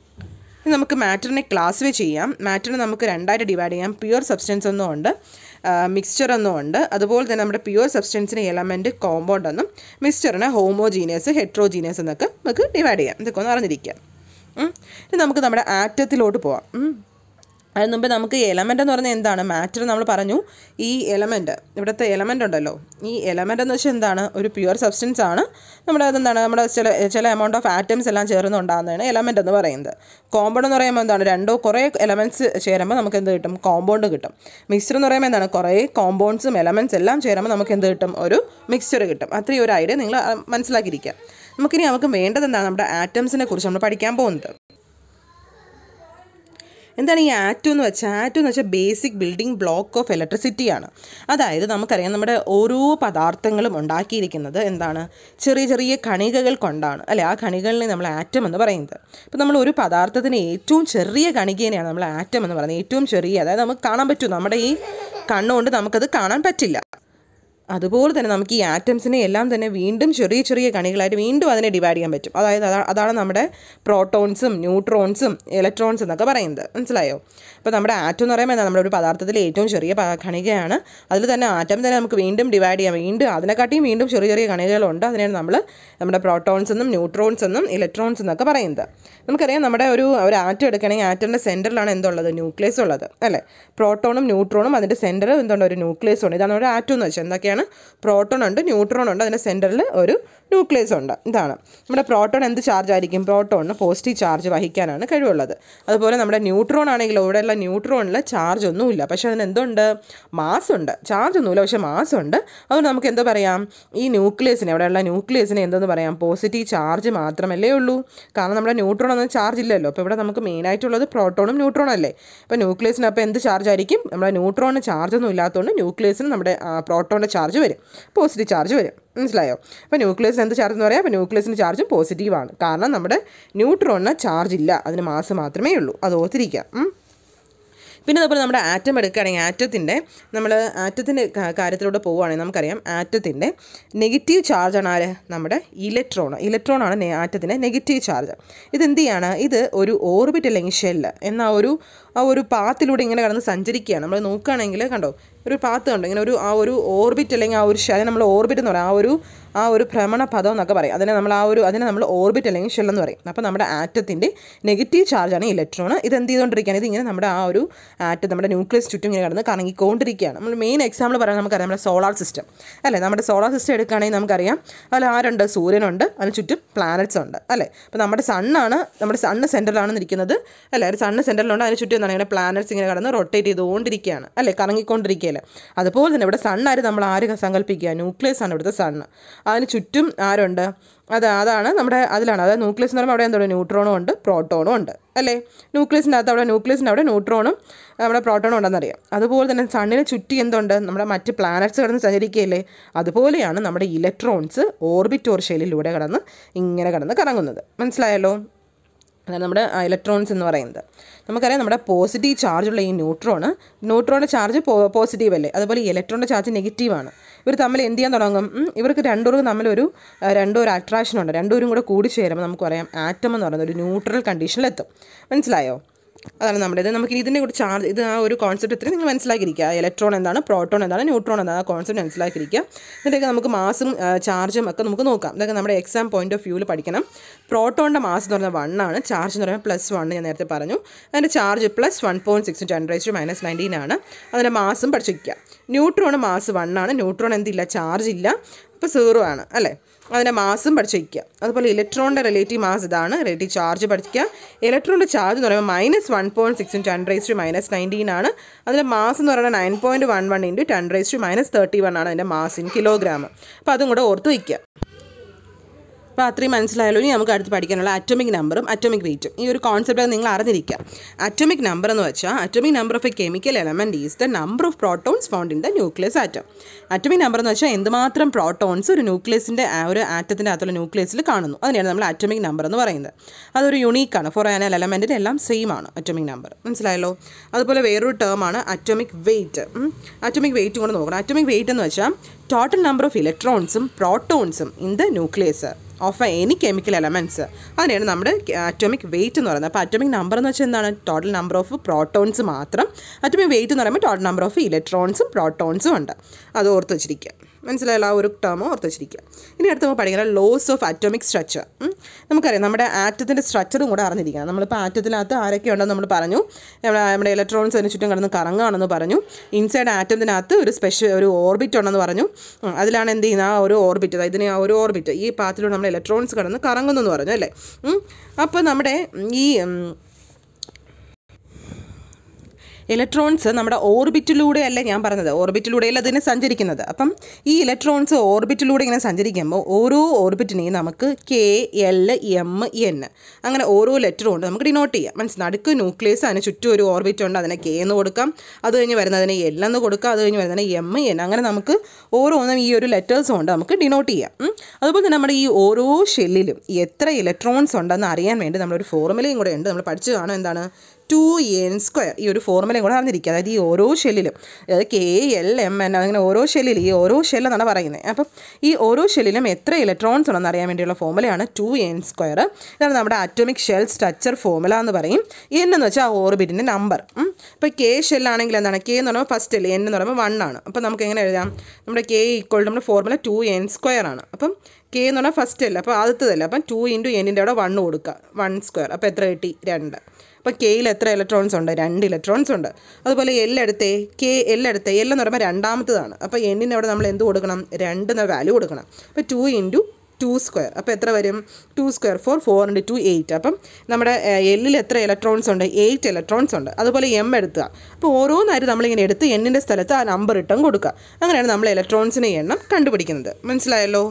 ഇനി നമുക്ക് മാറ്ററിനെ ക്ലാസിഫൈ ചെയ്യാം മാറ്ററിനെ നമുക്ക് രണ്ടായിട്ട് ഡിവൈഡ് ചെയ്യാം പ്യുവർ സബ്സ്റ്റൻസ് എന്നും ഉണ്ട് മിക്സ്ചർ എന്നും ഉണ്ട് അതുപോലെ തന്നെ നമ്മുടെ പ്യുവർ സബ്സ്റ്റൻസിന് എലമെൻറ്റ് കോമ്പൗണ്ട് എന്നും മിക്സ്ചറിന് ഹോമോജീനിയസ് ഹെട്രോജീനിയസ് എന്നൊക്കെ നമുക്ക് ഡിവൈഡ് ചെയ്യാം ഇതൊക്കെ ഒന്ന് അറിഞ്ഞിരിക്കുക ഉം. ഇനി നമുക്ക് നമ്മുടെ ആറ്റത്തിലോട്ട് പോവാം ഉം. അതിന് മുമ്പ് നമുക്ക് എലമെൻ്റ് എന്ന് പറഞ്ഞാൽ എന്താണ് മാറ്റർ നമ്മൾ പറഞ്ഞു ഈ എലമെൻ്റ് ഇവിടുത്തെ എലമെൻ്റ് ഉണ്ടല്ലോ ഈ എലമെൻ്റ് എന്ന് വെച്ചാൽ എന്താണ് ഒരു പ്യുവർ സബ്സ്റ്റൻസ് ആണ് നമ്മുടെ അതെന്താണ് നമ്മുടെ ചില ചില എമൗണ്ട് ഓഫ് ആറ്റംസ് എല്ലാം ചേർന്ന് ഉണ്ടാകുന്നതാണ് എലമെൻ്റ് എന്ന് പറയുന്നത് കോമ്പൗണ്ട് എന്ന് പറയുമ്പോൾ എന്താണ് രണ്ടോ കുറേ എലമെൻറ്റ്സ് ചേരുമ്പോൾ നമുക്ക് എന്ത് കിട്ടും കോമ്പൗണ്ട് കിട്ടും മിക്സ്ചർ എന്ന് പറയുമ്പോൾ എന്താണ് കുറേ കോമ്പൗണ്ട്സും എലമെൻറ്റ്സ് എല്ലാം ചേരുമ്പോൾ നമുക്ക് എന്ത് കിട്ടും ഒരു മിക്സ്ചർ കിട്ടും അത്രയും ഒരു ഐഡിയ നിങ്ങൾ ആ, മനസ്സിലാക്കിയിരിക്കുക നമുക്കിനി നമുക്ക് വേണ്ടത് എന്താണ് നമ്മുടെ ആറ്റംസിനെ കുറിച്ച് നമ്മൾ പഠിക്കാൻ പോകുന്നത് എന്താണ് ഈ ആറ്റം എന്ന് വെച്ചാൽ ആറ്റം എന്ന് വെച്ചാൽ ബേസിക് ബിൽഡിംഗ് ബ്ലോക്ക് ഓഫ് ഇലക്ട്രിസിറ്റിയാണ് അതായത് നമുക്കറിയാം നമ്മുടെ ഓരോ പദാർത്ഥങ്ങളും ഉണ്ടാക്കിയിരിക്കുന്നത് എന്താണ് ചെറിയ ചെറിയ കണികകൾ കൊണ്ടാണ് അല്ലെ ആ കണികളിനെ നമ്മൾ ആറ്റം എന്ന് പറയുന്നത് അപ്പോൾ നമ്മൾ ഒരു പദാർത്ഥത്തിന് ഏറ്റവും ചെറിയ കണികേനെയാണ് നമ്മൾ ആറ്റം എന്ന് പറയുന്നത് ഏറ്റവും ചെറിയ അതായത് നമുക്ക് കാണാൻ പറ്റും നമ്മുടെ ഈ കണ്ണുകൊണ്ട് നമുക്കത് കാണാൻ പറ്റില്ല അതുപോലെ തന്നെ നമുക്ക് ഈ ആറ്റംസിനെ എല്ലാം തന്നെ വീണ്ടും ചെറിയ ചെറിയ കണികളായിട്ട് വീണ്ടും അതിനെ ഡിവൈഡ് ചെയ്യാൻ പറ്റും അതായത് അതാ- അതാണ് നമ്മുടെ പ്രോട്ടോൺസും ന്യൂട്രോൺസും ഇലക്ട്രോൺസും എന്നൊക്കെ പറയുന്നത് മനസ്സിലായോ അപ്പോൾ നമ്മുടെ ആറ്റം എന്ന് പറയുമ്പോൾ എന്താ നമ്മുടെ ഒരു പദാർത്ഥത്തിലെ ഏറ്റവും ചെറിയ പ- കണികയാണ് അതിൽ തന്നെ ആറ്റം തന്നെ നമുക്ക് വീണ്ടും ഡിവൈഡ് ചെയ്യാം വീണ്ടും അതിനെക്കാട്ടിയും വീണ്ടും ചെറിയ ചെറിയ കണികകളുണ്ട് അതിനെയാണ് നമ്മൾ നമ്മുടെ പ്രോട്ടോൺസ് എന്നും ന്യൂട്രോൺസ് എന്നും ഇലക്ട്രോൺസ് എന്നൊക്കെ പറയുന്നത് നമുക്കറിയാം നമ്മുടെ ഒരു ഒരു ആറ്റം എടുക്കുകയാണെങ്കിൽ ആറ്റമിൻ്റെ സെൻറ്ററിലാണ് എന്തുള്ളത് ന്യൂക്ലിയസ് ഉള്ളത് അല്ലേ പ്രോട്ടോണും ന്യൂട്രോണും അതിൻ്റെ സെൻറ്റർ എന്തുണ്ട് ഒരു ന്യൂക്ലിയസ് ഉണ്ട് ഇതാണ് ഒരു ആറ്റം എന്ന് വെച്ചാൽ എന്തൊക്കെയാണ് പ്രോട്ടോൺ ഉണ്ട് ന്യൂട്രോൺ ഉണ്ട് അതിൻ്റെ സെൻറ്ററിൽ ഒരു ന്യൂക്ലിയസ് ഉണ്ട് ഇതാണ് നമ്മുടെ പ്രോട്ടോൺ എന്ത് ചാർജ് ആയിരിക്കും പ്രോട്ടോണിന് പോസിറ്റീവ് ചാർജ് വഹിക്കാനാണ് കഴിവുള്ളത് അതുപോലെ നമ്മുടെ ന്യൂട്രോൺ ആണെങ്കിലും ഇവിടെയുള്ള ന്യൂട്രോണിൽ ചാർജ് ഒന്നുമില്ല പക്ഷേ അതിന് എന്തുണ്ട് മാസ് ഉണ്ട് ചാർജ് ഒന്നുമില്ല പക്ഷേ മാസ് ഉണ്ട് അതുകൊണ്ട് നമുക്ക് എന്താ പറയാം ഈ ന്യൂക്ലിയസിനെ ഇവിടെയുള്ള ന്യൂക്ലിയസിനെ എന്തെന്ന് പറയാം പോസിറ്റീവ് ചാർജ് മാത്രമല്ലേ ഉള്ളൂ കാരണം നമ്മുടെ ന്യൂട്രോൺ ഒന്നും ചാർജ് ഇല്ലല്ലോ അപ്പോൾ ഇവിടെ നമുക്ക് മെയിനായിട്ടുള്ളത് പ്രോട്ടോണും ന്യൂട്രോണും അല്ലേ അപ്പോൾ ന്യൂക്ലിയസിന് അപ്പോൾ എന്ത് ചാർജ് ആയിരിക്കും നമ്മുടെ ന്യൂട്രോണിന് ചാർജ് ഒന്നും ഇല്ലാത്തതുകൊണ്ട് ന്യൂക്ലിയസിന് നമ്മുടെ പ്രോട്ടോണിൻ്റെ ചാർജ് വരും പോസിറ്റീവ് ചാർജ് വരും മനസ്സിലായോ അപ്പോൾ ന്യൂക്ലിയസ് എന്ത് ചാർജ് എന്ന് പറയാം അപ്പോൾ ന്യൂക്ലിയസിന് ചാർജ് പോസിറ്റീവാണ് കാരണം നമ്മുടെ ന്യൂട്രോണിന് ചാർജ് ഇല്ല അതിന് മാസ് മാത്രമേ ഉള്ളൂ അത് ഓർത്തിരിക്കാം ഉം. പിന്നെ അതുപോലെ നമ്മുടെ ആറ്റം എടുക്കുകയാണെങ്കിൽ ആറ്റത്തിൻ്റെ നമ്മൾ ആറ്റത്തിൻ്റെ കാര്യത്തിലൂടെ പോവുകയാണെങ്കിൽ നമുക്കറിയാം ആറ്റത്തിൻ്റെ നെഗറ്റീവ് ചാർജാണ് ആര് നമ്മുടെ ഇലക്ട്രോൺ ഇലക്ട്രോണാണ് ആറ്റത്തിൻ്റെ നെഗറ്റീവ് ചാർജ് ഇത് എന്ത് ചെയ്യാണ് ഇത് ഒരു ഓർബിറ്റ് അല്ലെങ്കിൽ ഷെല്ല് എന്ന ഒരു ആ ഒരു പാത്തിലൂടെ ഇങ്ങനെ കടന്ന് സഞ്ചരിക്കുകയാണ് നമ്മൾ നോക്കുകയാണെങ്കിൽ കണ്ടോ ഒരു പാത്ത് കണ്ടോ ഇങ്ങനെ ഒരു ആ ഒരു ഓർബിറ്റ് അല്ലെങ്കിൽ ആ ഒരു ഷെൽ നമ്മൾ ഓർബിറ്റ് എന്ന് പറയും ആ ഒരു ആ ഒരു ഭ്രമണ പദം എന്നൊക്കെ പറയും അതിനെ നമ്മൾ ആ ഒരു അതിനെ നമ്മൾ ഓർബിറ്റ് അല്ലെങ്കിൽ ഷെൽ എന്ന് പറയും അപ്പോൾ നമ്മുടെ ആറ്റത്തിൻ്റെ നെഗറ്റീവ് ചാർജാണ് ഇലക്ട്രോൺ ഇത് എന്ത് ചെയ്തുകൊണ്ടിരിക്കുകയാണ് ഇതിങ്ങനെ നമ്മുടെ ആ ഒരു ആറ്റം നമ്മുടെ ന്യൂക്ലിയസ് ചുറ്റും ഇങ്ങനെ കിടന്ന് കറങ്ങിക്കൊണ്ടിരിക്കുകയാണ് നമ്മൾ മെയിൻ എക്സാമ്പിൾ പറയാൻ നമുക്കറിയാം നമ്മുടെ സോളാർ സിസ്റ്റം അല്ലേ നമ്മുടെ സോളാർ സിസ്റ്റം എടുക്കുകയാണെങ്കിൽ നമുക്കറിയാം അതിൽ ആരുണ്ട് സൂര്യനുണ്ട് അതിന് ചുറ്റും പ്ലാനറ്റ്സ് ഉണ്ട് അല്ലേ അപ്പോൾ നമ്മുടെ സണ്ണാണ് നമ്മുടെ സണ്ണ് സെൻറ്ററിലാണ് നിൽക്കുന്നത് അല്ലേ ഒരു സണ്ണ് സെൻറ്ററിലുണ്ട് അതിന് ചുറ്റും എന്താണ് ഇങ്ങനെ പ്ലാനറ്റ്സ് ഇങ്ങനെ കടന്ന് റൊട്ടേറ്റ് ചെയ്തുകൊണ്ടിരിക്കുകയാണ് അല്ലേ കറങ്ങിക്കൊണ്ടിരിക്കുകയല്ലേ അതുപോലെ തന്നെ ഇവിടെ സണ്ണാര് നമ്മൾ ആര് സങ്കല്പിക്കുക ന്യൂക്ലിയസ് ആണ് ഇവിടുത്തെ സണ്ണ് അതിന് ചുറ്റും ആരുണ്ട് അത് അതാണ് നമ്മുടെ അതിലാണ് അതായത് ന്യൂക്ലിയസ് എന്ന് പറയുമ്പോൾ അവിടെ എന്താണ് ന്യൂട്രോണും ഉണ്ട് പ്രോട്ടോണും ഉണ്ട് അല്ലേ ന്യൂക്ലിയസിൻ്റെ അകത്ത് അവിടെ ന്യൂക്ലിയസിൻ്റെ അവിടെ ന്യൂട്രോണും നമ്മുടെ പ്രോട്ടോണും ഉണ്ടെന്നറിയാം അതുപോലെ തന്നെ സണ്ണിന് ചുറ്റി എന്തുണ്ട് നമ്മുടെ മറ്റ് പ്ലാനറ്റ്സ് കിടന്ന് സഞ്ചരിക്കുകയല്ലേ അതുപോലെയാണ് നമ്മുടെ ഇലക്ട്രോൺസ് ഓർബിറ്റ് ഓർ ഷെല്ലിലൂടെ കടന്ന് ഇങ്ങനെ കടന്ന് കറങ്ങുന്നത് മനസ്സിലായല്ലോ അതാണ് നമ്മുടെ ഇലക്ട്രോൺസ് എന്ന് പറയുന്നത് നമുക്കറിയാം നമ്മുടെ പോസിറ്റീവ് ചാർജുള്ള ഈ ന്യൂട്രോണ് ന്യൂട്രോണിൻ്റെ ചാർജ് പോസിറ്റീവ് അല്ലേ അതുപോലെ ഈ ഇലക്ട്രോണിൻ്റെ ചാർജ് നെഗറ്റീവാണ് ഇവർ തമ്മിൽ എന്ത് ചെയ്യാൻ തുടങ്ങും ഉം, ഇവർക്ക് രണ്ടുപേർക്കും തമ്മിലൊരു ആ, രണ്ടും ഒരു അട്രാക്ഷൻ ഉണ്ട് രണ്ടുപേരും കൂടെ കൂടി ചേരുമ്പോൾ നമുക്ക് പറയാം ആറ്റം എന്ന് പറയുന്നത് ഒരു ന്യൂട്രൽ കണ്ടീഷനിലെത്തും മനസ്സിലായോ അതാണ് നമ്മുടെ ഇത് നമുക്ക് ഇതിൻ്റെ കൂടി ചാർജ് ഇത് ആ ഒരു കോൺസെപ്റ്റ് ഇത്രയും നിങ്ങൾ മനസ്സിലാക്കിയിരിക്കുക ഇലക്ട്രോൺ എന്താണ് പ്രോട്ടോൺ എന്താണ് ന്യൂട്രോൺ എന്താണ് ആ കോൺസെപ്റ്റ് മനസ്സിലാക്കിയിരിക്കുക എന്നിട്ടൊക്കെ നമുക്ക് മാസും ചാർജും ഒക്കെ നമുക്ക് നോക്കാം ഇതൊക്കെ നമ്മുടെ എക്സാം പോയിന്റ് ഓഫ് വ്യൂവിൽ പഠിക്കണം പ്രോട്ടോണിൻ്റെ മാസ് എന്ന് പറയുന്നത് വൺ ആണ് ചാർജ് എന്ന് പറയുമ്പോൾ പ്ലസ് വൺ ഞാൻ നേരത്തെ പറഞ്ഞു അതിൻ്റെ charge plus one point six ten raise minus nineteen ആണ് അതിൻ്റെ മാസും പഠിച്ചിരിക്കുക ന്യൂട്രോൺ മാസ് വൺ ആണ് ന്യൂട്രോൺ എന്തില്ല ചാർജ് ഇല്ല അപ്പോൾ സീറോ ആണ് അല്ലേ അതിൻ്റെ മാസും പഠിച്ച് വയ്ക്കുക അതുപോലെ ഇലക്ട്രോണിൻ്റെ റിലേറ്റീവ് മാസ് ഇതാണ് റിലേറ്റീവ് ചാർജ് പഠിക്കുക ഇലക്ട്രോണിൻ്റെ ചാർജ് എന്ന് പറയുമ്പോൾ minus one point six ten raise to minus nineteen ആണ് അതിൻ്റെ മാസ് എന്ന് പറയുന്നത് nine point one one into ten raise to minus thirty one ആണ് അതിൻ്റെ മാസ് ഇൻ കിലോഗ്രാം അപ്പോൾ അതും കൂടെ ഓർത്ത് വയ്ക്കുക അപ്പോൾ അത്രയും മനസ്സിലായല്ലോ ഇനി നമുക്ക് അടുത്ത് പഠിക്കാനുള്ള അറ്റോമിക് നമ്പറും അറ്റോമിക് വെയിറ്റും ഈ ഒരു കോൺസെപ്റ്റ് നിങ്ങൾ അറിഞ്ഞിരിക്കുക അറ്റോമിക് നമ്പർ എന്ന് വെച്ചാൽ atomic number of a chemical element is the number of protons found in the nucleus atom atomic number എന്ന് വെച്ചാൽ എന്തുമാത്രം പ്രോട്ടോൺസ് ഒരു ന്യൂക്ലിയസിൻ്റെ ഒരു ആറ്റത്തിൻ്റെ അകത്തുള്ള ന്യൂക്ലിയസിൽ കാണുന്നു അതിനെയാണ് നമ്മൾ അറ്റോമിക് നമ്പർ എന്ന് പറയുന്നത് അതൊരു യുണീക്കാണ് ഫോർ ആൻ എലമെൻറ്റിൻ്റെ എല്ലാം സെയിം ആണ് അറ്റോമിക് നമ്പർ മനസ്സിലായല്ലോ അതുപോലെ വേറൊരു ടേമാണ് അറ്റോമിക് വെയിറ്റ് അറ്റോമിക് വെയിറ്റും കൂടെ നോക്കണം അറ്റോമിക് വെയിറ്റ് എന്ന് വെച്ചാൽ ടോട്ടൽ നമ്പർ ഓഫ് ഇലക്ട്രോൺസും പ്രോട്ടോൺസും in the nucleus of any chemical elements അതിനെയാണ് നമ്മുടെ അറ്റോമിക് വെയിറ്റ് എന്ന് പറയുന്നത് അപ്പോൾ അറ്റോമിക് നമ്പർ എന്ന് വെച്ചാൽ എന്താണ് ടോട്ടൽ നമ്പർ ഓഫ് പ്രോട്ടോൺസ് മാത്രം അറ്റോമിക് വെയിറ്റ് എന്ന് പറയുമ്പോൾ ടോട്ടൽ നമ്പർ ഓഫ് ഇലക്ട്രോൺസും പ്രോട്ടോൺസും ഉണ്ട് അത് ഓർത്ത് വെച്ചിരിക്കുക മനസ്സിലായല്ലോ ആ ഒരു ടേം ഓർത്ത് വെച്ചിരിക്കുക ഇനി അടുത്ത് നമുക്ക് പഠിക്കണം ലോസ് ഓഫ് അറ്റോമിക് സ്ട്രക്ചർ നമുക്കറിയാം നമ്മുടെ ആറ്റത്തിൻ്റെ സ്ട്രക്ചറും കൂടെ അറിഞ്ഞിരിക്കണം നമ്മളിപ്പോൾ ആറ്റത്തിനകത്ത് ആരൊക്കെ ഉണ്ടെന്ന് നമ്മൾ പറഞ്ഞു നമ്മുടെ നമ്മുടെ ഇലക്ട്രോൺസ് അതിന് ചുറ്റും കിടന്ന് കറങ്ങുകയാണെന്ന് പറഞ്ഞു ഇൻസൈഡ് ആറ്റത്തിനകത്ത് ഒരു സ്പെഷ്യൽ ഒരു ഓർബിറ്റ് ഉണ്ടെന്ന് പറഞ്ഞു ഉം, അതിലാണ് എന്ത് ചെയ്യുന്നത് ആ ഒരു ഓർബിറ്റ് അതായത് ഇതിന് ആ ഒരു ഓർബിറ്റ് ഈ പാത്തിലൂടെ നമ്മൾ ഇലക്ട്രോൺസ് കിടന്ന് കറങ്ങുന്നു എന്ന് പറഞ്ഞു അല്ലേ അപ്പോൾ നമ്മുടെ ഈ ഉം, ഇലക്ട്രോൺസ് നമ്മുടെ ഓർബിറ്റിലൂടെയല്ല ഞാൻ പറഞ്ഞത് ഓർബിറ്റിലൂടെയല്ല അതിനെ സഞ്ചരിക്കുന്നത് അപ്പം ഈ ഇലക്ട്രോൺസ് ഓർബിറ്റിലൂടെ ഇങ്ങനെ സഞ്ചരിക്കുമ്പോൾ ഓരോ ഓർബിറ്റിനെയും നമുക്ക് കെ എൽ എം എൻ അങ്ങനെ ഓരോ ലെറ്ററും ഉണ്ട് നമുക്ക് ഡിനോട്ട് ചെയ്യാം മനസ്സിൽ നടുക്ക് ന്യൂക്ലിയസ് അതിന് ചുറ്റും ഒരു ഓർബിറ്റ് ഉണ്ട് അതിനെ കെ എന്ന് കൊടുക്കാം അത് കഴിഞ്ഞ് വരുന്നതിന് എൽ എന്ന് കൊടുക്കാം അത് കഴിഞ്ഞ് വരുന്നതിന് എം എൻ അങ്ങനെ നമുക്ക് ഓരോന്നും ഈ ഒരു ലെറ്റേഴ്സ് കൊണ്ട് നമുക്ക് ഡിനോട്ട് ചെയ്യാം ഉം. അതുപോലെ തന്നെ നമ്മുടെ ഈ ഓരോ ഷെല്ലിലും എത്ര ഇലക്ട്രോൺസ് ഉണ്ടെന്ന് അറിയാൻ വേണ്ടി നമ്മളൊരു ഫോർമുലയും കൂടെ ഉണ്ട് നമ്മൾ പഠിച്ചു കാണും എന്താണ് ടു എൻ സ്ക്വയർ ഈ ഒരു ഫോർമുലയും കൂടെ അറിഞ്ഞിരിക്കുക അതായത് ഈ ഓരോ ഷെല്ലിലും അതായത് കെ എൽ എം എൻ അങ്ങനെ ഓരോ ഷെല്ലിൽ ഈ ഓരോ ഷെൽ എന്നാണ് പറയുന്നത് അപ്പം ഈ ഓരോ ഷെല്ലിലും എത്ര ഇലക്ട്രോൺസ് ഉണ്ടെന്ന് അറിയാൻ വേണ്ടിയുള്ള ഫോർമുലയാണ് ടു എൻ സ്ക്വയർ ഇതാണ് നമ്മുടെ അറ്റോമിക് ഷെൽ സ്ട്രക്ചർ ഫോർമുല എന്ന് പറയും എൻ എന്ന് വെച്ചാൽ ആ ഓർബിറ്റിൻ്റെ നമ്പർ ഇപ്പോൾ കെ ഷെല്ലാണെങ്കിൽ എന്താണ് കെ എന്ന് പറയുമ്പോൾ ഫസ്റ്റ് അല്ലേ എൻ എന്ന് പറയുമ്പോൾ വൺ ആണ് അപ്പം നമുക്ക് എങ്ങനെ എഴുതാം നമ്മുടെ കെ ഈക്വൾ നമ്മുടെ ഫോർമുല ടു എൻ സ്ക്വയർ ആണ് അപ്പം കെ എന്ന് പറഞ്ഞാൽ ഫസ്റ്റ് അല്ല അപ്പോൾ ആദ്യത്തതല്ല അപ്പം ടു ഇൻറ്റു എന്നിൻ്റെ അവിടെ വൺ കൊടുക്കുക വൺ സ്ക്വയർ അപ്പോൾ എത്ര കിട്ടി രണ്ട് അപ്പോൾ കെയിൽ എത്ര ഇലക്ട്രോൺസ് ഉണ്ട് രണ്ട് ഇലക്ട്രോൺസ് ഉണ്ട് അതുപോലെ എൽ എടുത്തേ കെ എൽ എടുത്തേ എൽ എന്ന് പറയുമ്പോൾ രണ്ടാമത്തതാണ് അപ്പോൾ എന്നിന് അവിടെ നമ്മൾ എന്ത് കൊടുക്കണം രണ്ട് എന്ന വാല്യൂ കൊടുക്കണം അപ്പോൾ ടു ഇൻറ്റു ടു സ്ക്വയർ അപ്പോൾ എത്ര വരും two square four four into two eight അപ്പം നമ്മുടെ എല്ലിൽ എത്ര ഇലക്ട്രോൺസ് ഉണ്ട് എയ്റ്റ് ഇലക്ട്രോൺസ് ഉണ്ട് അതുപോലെ എം എടുക്കുക അപ്പോൾ ഓരോന്നായിട്ട് നമ്മളിങ്ങനെ എടുത്ത് എന്നിൻ്റെ സ്ഥലത്ത് ആ നമ്പർ ഇട്ടും കൊടുക്കുക അങ്ങനെയാണ് നമ്മൾ ഇലക്ട്രോൺസിൻ്റെ എണ്ണം കണ്ടുപിടിക്കുന്നത് മനസ്സിലായല്ലോ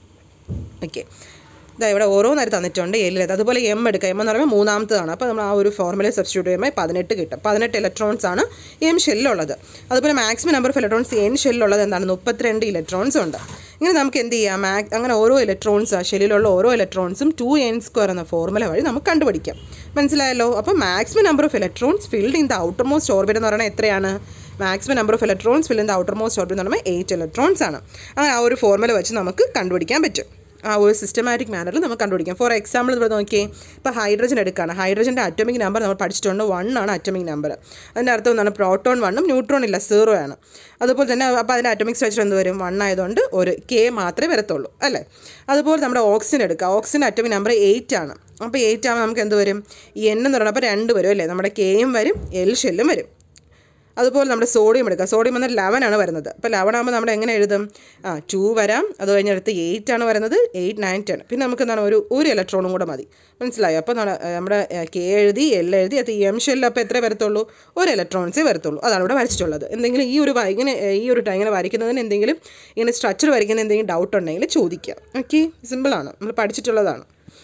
ഓക്കെ ഇതാ ഇവിടെ ഓരോന്നായിട്ട് തന്നിട്ടുണ്ട് എല്ലിൽ അതുപോലെ എം എടുക്കുക എം എന്ന് പറയുമ്പോൾ മൂന്നാമത്തതാണ് അപ്പോൾ നമ്മൾ ആ ഒരു ഫോർമുല സബ്സ്റ്റിറ്റ്യൂട്ട് ചെയ്യുമ്പോൾ പതിനെട്ട് കിട്ടും പതിനെട്ട് ഇലക്ട്രോൺസ് ആണ് എം ഷെല്ലുള്ളത് അതുപോലെ maximum number of electrons N ഷെല്ലുള്ളത് എന്താണ് മുപ്പത്തിരണ്ട് ഇലക്ട്രോൺസ് ഉണ്ട് ഇങ്ങനെ നമുക്ക് എന്ത് ചെയ്യാം മാക് അങ്ങനെ ഓരോ ഇലക്ട്രോൺസ് ഷെല്ലിലുള്ള ഓരോ ഇലക്ട്രോൺസും ടു എൻ സ്ക്വയർ എന്ന ഫോർമുല വഴി നമുക്ക് കണ്ടുപിടിക്കാം മനസ്സിലായല്ലോ അപ്പോൾ maximum number of electrons filled in the outermost orbit എന്ന് പറയുന്നത് എത്രയാണ് maximum number of electrons fill in the outermost orbit എന്ന് പറയുമ്പോൾ എയ്റ്റ് ഇലക്ട്രോൺസ് ആണ് അങ്ങനെ ആ ഒരു ഫോർമുല വെച്ച് നമുക്ക് കണ്ടുപിടിക്കാൻ പറ്റും ആ ഒരു സിസ്റ്റമാറ്റിക് മാനറിൽ നമുക്ക് കണ്ടുപിടിക്കാം ഫോർ എക്സാമ്പിൾ ഇവിടെ നോക്കിയേ ഇപ്പോൾ ഹൈഡ്രജൻ എടുക്കുകയാണ് ഹൈഡ്രജൻ്റെ അറ്റോമിക് നമ്പർ നമ്മൾ പഠിച്ചിട്ടുണ്ട് വൺ ആണ് അറ്റോമിക് നമ്പർ അതിൻ്റെ അർത്ഥം എന്താണ് പ്രോട്ടോൺ വണ്ണും ന്യൂട്രോൺ ഇല്ല സീറോ ആണ് അതുപോലെ തന്നെ അപ്പോൾ അതിൻ്റെ അറ്റോമിക് സ്ട്രക്ചർ എന്ത് വരും വൺ ആയതുകൊണ്ട് ഒരു കെ മാത്രമേ വരത്തുള്ളൂ അല്ലേ അതുപോലെ നമ്മുടെ ഓക്സിജൻ എടുക്കുക ഓക്സിജൻ അറ്റോമിക് നമ്പർ എയ്റ്റ് ആണ് അപ്പോൾ എയ്റ്റ് ആകുമ്പോൾ നമുക്ക് എന്ത് വരും എൻ എന്ന് പറയുമ്പോൾ അപ്പോൾ രണ്ട് വരും അല്ലേ നമ്മുടെ കെയും വരും എൽ ഷെല്ലും വരും അതുപോലെ നമ്മുടെ സോഡിയം എടുക്കുക സോഡിയം എന്നാൽ ലെവൻ ആണ് വരുന്നത് അപ്പോൾ ലെവൻ ആകുമ്പോൾ നമ്മൾ എങ്ങനെ എഴുതും ആ ടു വരാം അത് കഴിഞ്ഞടുത്ത് എയ്റ്റ് ആണ് വരുന്നത് എയ്റ്റ് നയൻ ടെൻ പിന്നെ നമുക്ക് എന്താണ് ഒരു ഒരു ഇലക്ട്രോണും കൂടെ മതി മനസ്സിലായോ അപ്പോൾ നമ്മുടെ നമ്മുടെ കെ എഴുതി എൽ എഴുതി അത് എം ഷെല്ലിൽ അപ്പോൾ എത്ര വരത്തുള്ളൂ ഒരു ഇലക്ട്രോൺസേ വരത്തുള്ളൂ അതാണ് ഇവിടെ വരച്ചിട്ടുള്ളത് എന്തെങ്കിലും ഈ ഒരു വ- ഇങ്ങനെ ഈ ഒരു ടൈം ഇങ്ങനെ വരയ്ക്കുന്നതിന് എന്തെങ്കിലും ഇങ്ങനെ സ്ട്രക്ചർ വരയ്ക്കുന്ന എന്തെങ്കിലും ഡൗട്ട് ഉണ്ടെങ്കിൽ ചോദിക്കാം ഓക്കെ സിമ്പിളാണ് നമ്മൾ പഠിച്ചിട്ടുള്ളതാണ്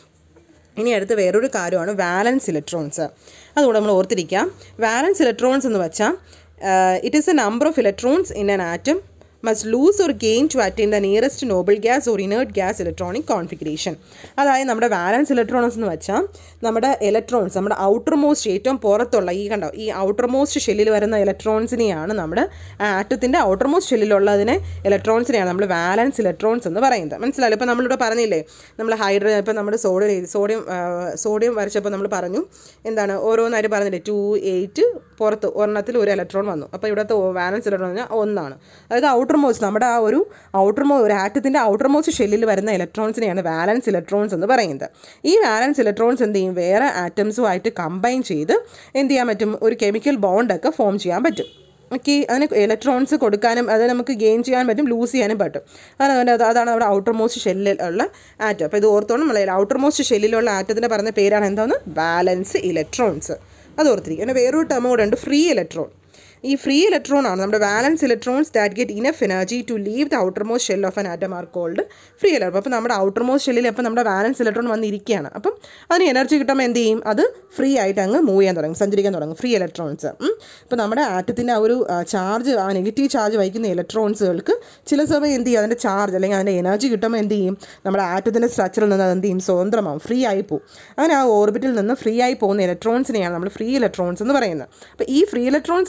ഇനി അടുത്ത് വേറൊരു കാര്യമാണ് വാലൻസ് ഇലക്ട്രോൺസ് അതുകൂടെ നമ്മൾ ഓർത്തിരിക്കാം വാലൻസ് ഇലക്ട്രോൺസ് എന്ന് വെച്ചാൽ it is a number of electrons in an atom must lose or gain to attain the nearest noble gas or inert gas electronic configuration അതായത് നമ്മുടെ വാലൻസ് ഇലക്ട്രോൺസ് എന്ന് വെച്ചാൽ നമ്മുടെ ഇലക്ട്രോൺസ് നമ്മുടെ ഔട്ടർ മോസ്റ്റ് ഏറ്റവും പുറത്തുള്ള ഈ കണ്ടോ ഈ ഔട്ടർ മോസ്റ്റ് ഷെല്ലിൽ വരുന്ന ഇലക്ട്രോൺസിനെയാണ് നമ്മുടെ ആറ്റത്തിൻ്റെ ഔട്ടർ മോസ്റ്റ് ഷെല്ലിലുള്ളതിനെ ഇലക്ട്രോൺസിനെയാണ് നമ്മൾ വാലൻസ് ഇലക്ട്രോൺസ് എന്ന് പറയുന്നത് മനസ്സിലായല്ലോ ഇപ്പോൾ നമ്മളിവിടെ പറഞ്ഞില്ലേ നമ്മൾ ഹൈഡ്രജൻ ഇപ്പോൾ നമ്മുടെ സോഡിയം സോഡിയം സോഡിയം വരച്ചപ്പോൾ നമ്മൾ പറഞ്ഞു എന്താണ് ഓരോന്നായിട്ട് പറഞ്ഞില്ലേ ടു എയ്റ്റ് പുറത്ത് ഒരെണ്ണത്തിൽ ഒരു ഇലക്ട്രോൺ വന്നു അപ്പോൾ ഇവിടുത്തെ വാലൻസ് ഇലക്ട്രോൺ എന്ന് പറഞ്ഞാൽ ഒന്നാണ് അതായത് ഔട്ടർ മോസ്റ്റ് നമ്മുടെ ആ ഒരു ഔട്ടർ മോ ഒരു ആറ്റത്തിൻ്റെ ഔട്ടർ മോസ്റ്റ് ഷെല്ലിൽ വരുന്ന ഇലക്ട്രോൺസിനെയാണ് വാലൻസ് ഇലക്ട്രോൺസ് എന്ന് പറയുന്നത് ഈ വാലൻസ് ഇലക്ട്രോൺസ് എന്ത് ചെയ്യും വേറെ ആറ്റംസുമായിട്ട് കമ്പൈൻ ചെയ്ത് എന്ത് ചെയ്യാൻ പറ്റും ഒരു കെമിക്കൽ ബോണ്ടൊക്കെ ഫോം ചെയ്യാൻ പറ്റും ഓക്കെ അതിന് ഇലക്ട്രോൺസ് കൊടുക്കാനും അത് നമുക്ക് ഗെയിൻ ചെയ്യാൻ പറ്റും ലൂസ് ചെയ്യാനും പറ്റും അതാണ് അത് അതാണ് നമ്മുടെ ഔട്ടർ മോസ്റ്റ് ഷെല്ലിൽ ഉള്ള ആറ്റം അപ്പോൾ ഇത് ഓർത്തോണം നമ്മൾ ഔട്ടർ മോസ്റ്റ് ഷെല്ലിലുള്ള ആറ്റത്തിന് പറഞ്ഞ പേരാണ് എന്താന്ന് ബാലൻസ് ഇലക്ട്രോൺസ് അത് ഓർത്തിരിക്കും പിന്നെ വേറൊരു ടേം കൂടെ ഉണ്ട് ഫ്രീ ഇലക്ട്രോൺ ഈ ഫ്രീ ഇലക്ട്രോൺ ആണ് നമ്മുടെ valence electrons that get enough energy to leave the outermost shell of an atom are called free electron അപ്പോൾ നമ്മുടെ ഔട്ടർ മോസ്റ്റ് ഷെല്ലിൽ അപ്പോൾ നമ്മുടെ വാലൻസ് ഇലക്ട്രോൺ വന്നിരിക്കുകയാണ് അപ്പം അതിന് എനർജി കിട്ടുമ്പോൾ എന്ത് ചെയ്യും അത് ഫ്രീ ആയിട്ട് അങ്ങ് മൂവ് ചെയ്യാൻ തുടങ്ങും സഞ്ചരിക്കാൻ തുടങ്ങും ഫ്രീ ഇലക്ട്രോൺസ് ഇപ്പോൾ നമ്മുടെ ആറ്റത്തിൻ്റെ ആ ഒരു ചാർജ് ആ നെഗറ്റീവ് ചാർജ് വഹിക്കുന്ന ഇലക്ട്രോൺസുകൾക്ക് ചില സമയം എന്ത് ചെയ്യും അതിൻ്റെ ചാർജ് അല്ലെങ്കിൽ അതിൻ്റെ എനർജി കിട്ടുമ്പോൾ എന്ത് ചെയ്യും നമ്മുടെ ആറ്റത്തിൻ്റെ സ്ട്രക്ചറിൽ നിന്ന് അത് എന്ത് ചെയ്യും സ്വതന്ത്രമാവും ഫ്രീ ആയി പോകും അങ്ങനെ ആ ഓർബിറ്റിൽ നിന്ന് ഫ്രീ ആയി പോകുന്ന ഇലക്ട്രോൺസിനെയാണ് നമ്മൾ ഫ്രീ ഇലക്ട്രോൺസ് എന്ന് പറയുന്നത് അപ്പോൾ ഈ ഫ്രീ ഇലക്ട്രോൺസ് കാരണം നമ്മുടെ